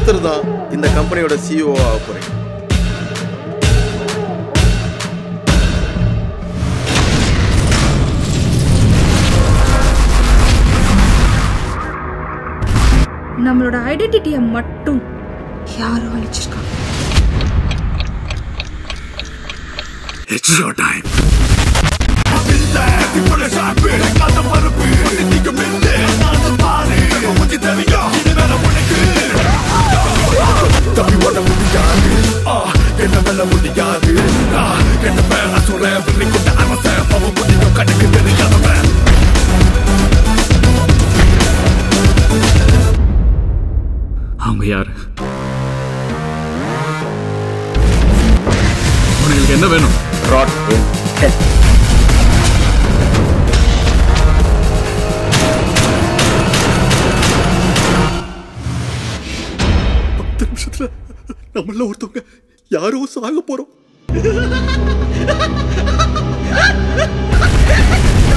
ஒருத்தர் தான் இந்த கம்பெனியோட சிஇஓ ஆக போறீங்க நம்மளோட ஐடென்டிட்டியை மட்டும் யாரோ அழிச்சிருக்காங்க It's your time. தப்பி ஓட முடியாது ஆ, என்ன வெல்ல முடியாது ஆ, என்ன மேல சொல்ல வெள்ளி கொண்ட அரசன் அவன் முடியும் கணக்கு தெரியாதவன் அவங்க யாரு உனக்கு என்ன வேணும் ராட் இன் ஹெட் பத்து நிமிஷத்துல நம்மள ஒருத்தவங்க யாரோ சாக போறோம்